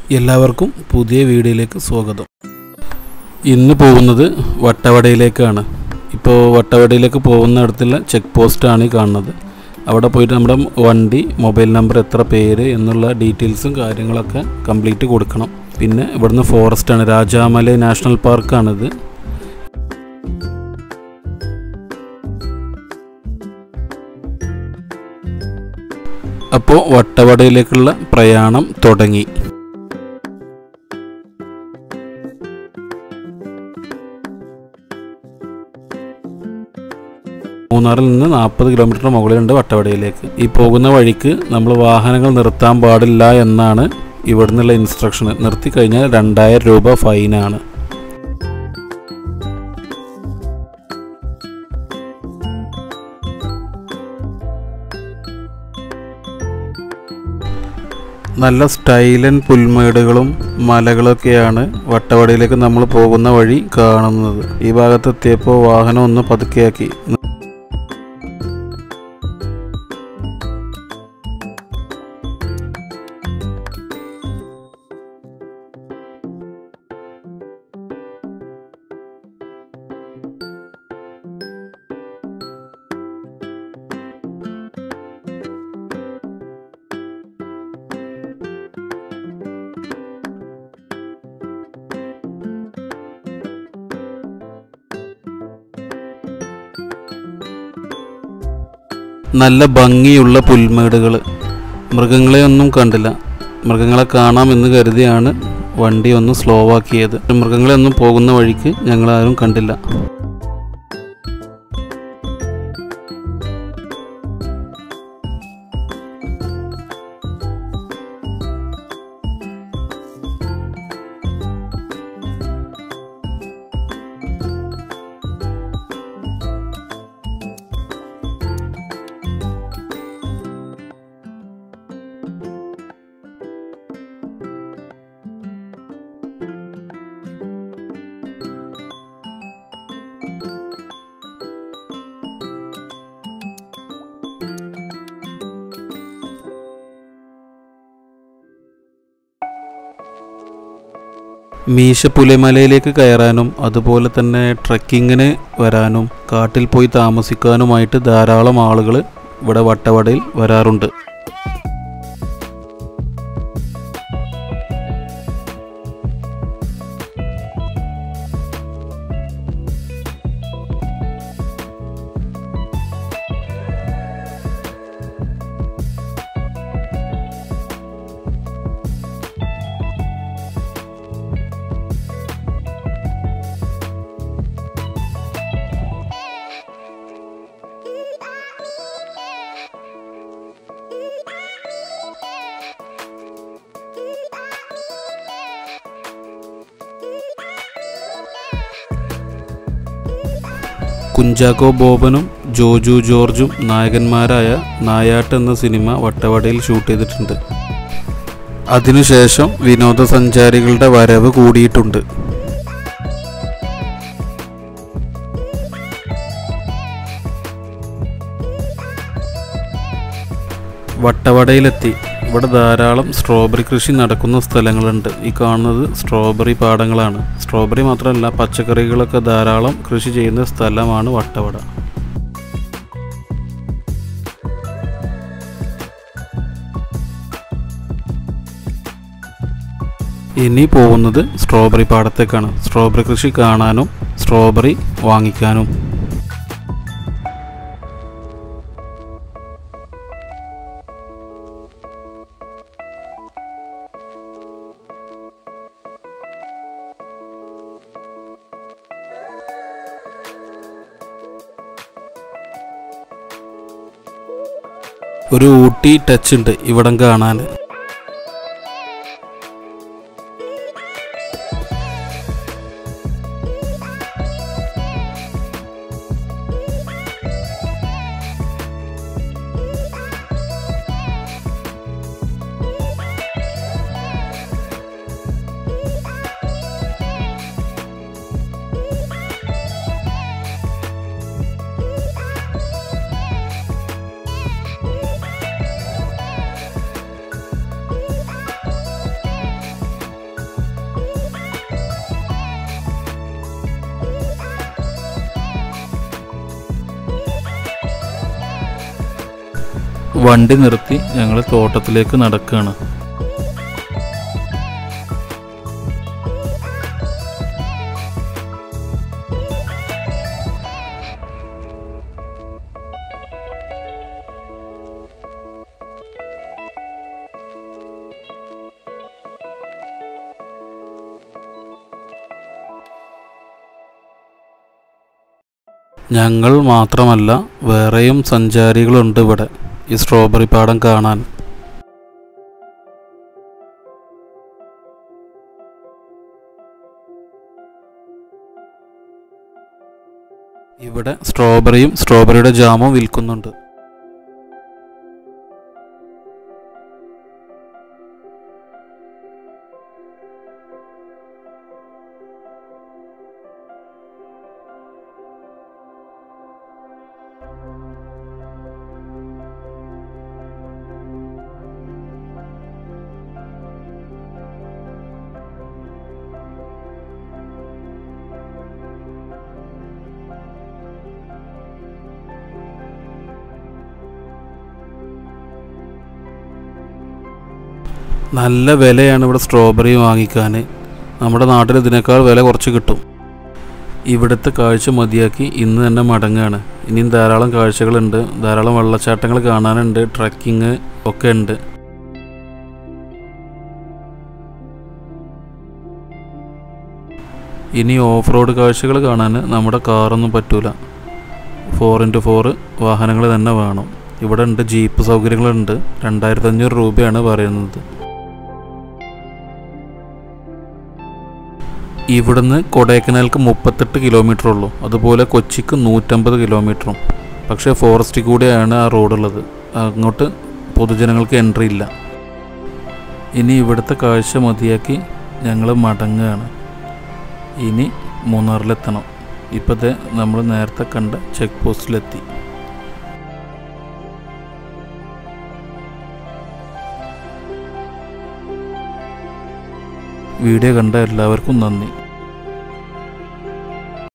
എല്ലാവർക്കും പുതിയ വീഡിയോയിലേക്ക് സ്വാഗതം ഇന്ന് പോകുന്നത് വട്ടവടയിലേക്കാണ് ഇപ്പോൾ വട്ടവടയിലേക്ക് പോകുന്നിടത്തുള്ള ചെക്ക് പോസ്റ്റാണ് ഈ കാണുന്നത് അവിടെ പോയിട്ട് നമ്മുടെ വണ്ടി മൊബൈൽ നമ്പർ എത്ര പേര് എന്നുള്ള ഡീറ്റെയിൽസും കാര്യങ്ങളൊക്കെ കംപ്ലീറ്റ് കൊടുക്കണം പിന്നെ ഇവിടുന്ന് ഫോറസ്റ്റാണ് രാജാമല നാഷണൽ പാർക്കാണിത് അപ്പോൾ വട്ടവടയിലേക്കുള്ള പ്രയാണം തുടങ്ങി മൂന്നാറിൽ നിന്ന് നാൽപ്പത് കിലോമീറ്റർ മുകളിലുണ്ട് വട്ടവടയിലേക്ക് ഈ പോകുന്ന വഴിക്ക് നമ്മൾ വാഹനങ്ങൾ നിർത്താൻ പാടില്ല എന്നാണ് ഇവിടുന്നുള്ള ഇൻസ്ട്രക്ഷൻ നിർത്തി കഴിഞ്ഞാൽ രണ്ടായിരം രൂപ ഫൈനാണ് നല്ല സ്റ്റൈലൻ പുൽമേടുകളും മലകളൊക്കെയാണ് വട്ടവടയിലേക്ക് നമ്മൾ പോകുന്ന വഴി കാണുന്നത് ഈ ഭാഗത്തെത്തിയപ്പോൾ വാഹനം ഒന്ന് പതുക്കെയാക്കി നല്ല ഭംഗിയുള്ള പുൽമേടുകൾ മൃഗങ്ങളെ ഒന്നും കണ്ടില്ല മൃഗങ്ങളെ കാണാമെന്ന് കരുതിയാണ് വണ്ടി ഒന്ന് സ്ലോ ആക്കിയത് മൃഗങ്ങളെ ഒന്നും പോകുന്ന വഴിക്ക് ഞങ്ങളാരും കണ്ടില്ല മീശപ്പുലിമലയിലേക്ക് കയറാനും അതുപോലെ തന്നെ ട്രക്കിങ്ങിന് വരാനും കാട്ടിൽ പോയി താമസിക്കാനുമായിട്ട് ധാരാളം ആളുകൾ ഇവിടെ വട്ടവടയിൽ വരാറുണ്ട് കുഞ്ചാക്കോ ബോബനും ജോജു ജോർജും നായകന്മാരായ നായാട്ട് എന്ന സിനിമ വട്ടവടയിൽ ഷൂട്ട് ചെയ്തിട്ടുണ്ട് അതിനുശേഷം വിനോദസഞ്ചാരികളുടെ വരവ് കൂടിയിട്ടുണ്ട് വട്ടവടയിലെത്തി ഇവിടെ ധാരാളം സ്ട്രോബെറി കൃഷി നടക്കുന്ന സ്ഥലങ്ങളുണ്ട് ഈ കാണുന്നത് സ്ട്രോബെറി പാടങ്ങളാണ് സ്ട്രോബെറി മാത്രമല്ല പച്ചക്കറികളൊക്കെ ധാരാളം കൃഷി ചെയ്യുന്ന സ്ഥലമാണ് വട്ടവട ഇനി പോകുന്നത് സ്ട്രോബെറി പാടത്തേക്കാണ് സ്ട്രോബെറി കൃഷി കാണാനും സ്ട്രോബെറി വാങ്ങിക്കാനും ഒരു ഊട്ടി ടച്ച് ഉണ്ട് ഇവിടം കാണാൻ വണ്ടി നിർത്തി ഞങ്ങൾ തോട്ടത്തിലേക്ക് നടക്കുകയാണ് ഞങ്ങൾ മാത്രമല്ല വേറെയും സഞ്ചാരികളുണ്ട് ഇവിടെ ഈ സ്ട്രോബെറി പാടം കാണാൻ ഇവിടെ സ്ട്രോബെറിയും സ്ട്രോബെറിയുടെ ജാമും വിൽക്കുന്നുണ്ട് നല്ല വിലയാണ് ഇവിടെ സ്ട്രോബെറി വാങ്ങിക്കാൻ നമ്മുടെ നാട്ടിൽ ഇതിനേക്കാൾ വില കുറച്ച് കിട്ടും ഇവിടുത്തെ കാഴ്ച മതിയാക്കി ഇന്ന് തന്നെ മടങ്ങുകയാണ് ഇനിയും ധാരാളം കാഴ്ചകളുണ്ട് ധാരാളം വെള്ളച്ചാട്ടങ്ങൾ കാണാനുണ്ട് ട്രക്കിങ് ഒക്കെ ഉണ്ട് ഇനി ഓഫ് റോഡ് കാഴ്ചകൾ കാണാൻ നമ്മുടെ കാറൊന്നും പറ്റൂല ഫോർ ഇൻറ്റു ഫോർ വാഹനങ്ങൾ തന്നെ വേണം ഇവിടെ ഉണ്ട് ജീപ്പ് സൗകര്യങ്ങളുണ്ട് രണ്ടായിരത്തി അഞ്ഞൂറ് രൂപയാണ് പറയുന്നത് ഇവിടുന്ന് കൊടൈക്കനാൽക്ക് മുപ്പത്തെട്ട് കിലോമീറ്റർ ഉള്ളൂ അതുപോലെ കൊച്ചിക്ക് നൂറ്റമ്പത് കിലോമീറ്ററും പക്ഷേ ഫോറസ്റ്റിൽ കൂടെയാണ് ആ റോഡുള്ളത് അങ്ങോട്ട് പൊതുജനങ്ങൾക്ക് എൻട്രി ഇല്ല ഇനി ഇവിടുത്തെ കാഴ്ച മതിയാക്കി ഞങ്ങൾ മടങ്ങുകയാണ് ഇനി മൂന്നാറിലെത്തണം ഇപ്പോഴത്തെ നമ്മൾ നേരത്തെ കണ്ട ചെക്ക് പോസ്റ്റിലെത്തി വീഡിയോ കണ്ട എല്ലാവർക്കും നന്ദി